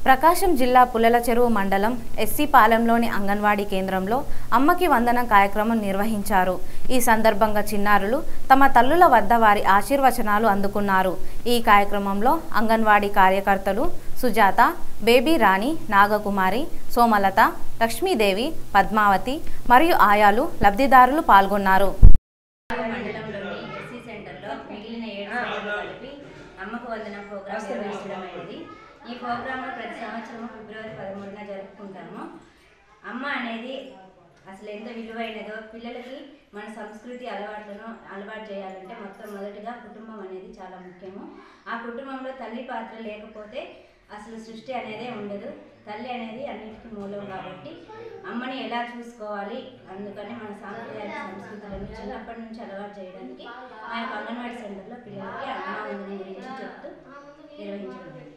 ప్రకాశం జిల్లా పుల్లల చెరువు మండలం ఎస్సీ పాలెంలోని అంగన్వాడీ కేంద్రంలో అమ్మకి వందనం కార్యక్రమం నిర్వహించారు ఈ సందర్భంగా చిన్నారులు తమ తల్లుల వద్ద వారి ఆశీర్వచనాలు అందుకున్నారు ఈ కార్యక్రమంలో అంగన్వాడీ కార్యకర్తలు సుజాత బేబీ రాణి నాగకుమారి సోమలత లక్ష్మీదేవి పద్మావతి మరియు ఆయాలు లబ్ధిదారులు పాల్గొన్నారు మండలంలోని ఎస్సీ సెంటర్లో మిగిలిన ఏడు సెంటర్లు కలిపి అమ్మకు వందనం ప్రోగ్రాం నిర్వహించడం అనేది ఈ ప్రోగ్రాంలో ప్రతి సంవత్సరం ఫిబ్రవరి పదమూడున జరుపుకుంటాము అమ్మ అనేది అసలు ఎంత విలువైనదో పిల్లలకి మన సంస్కృతి అలవాట్లను అలవాటు చేయాలంటే మొత్తం మొదటిగా కుటుంబం అనేది చాలా ముఖ్యము ఆ కుటుంబంలో తల్లి పాత్ర లేకపోతే అసలు సృష్టి అనేదే ఉండదు తల్లి అనేది అన్నిటికీ మూలం కాబట్టి అమ్మని ఎలా చూసుకోవాలి అందుకని మన సాంప్రదాయ సంస్కృతులను చిన్నప్పటి నుంచి అలవాటు చేయడానికి మా యొక్క అంగన్వాడీ సెంటర్లో పిల్లలకి అమ్మ వందనం గురించి చెప్తూ నిర్వహించడం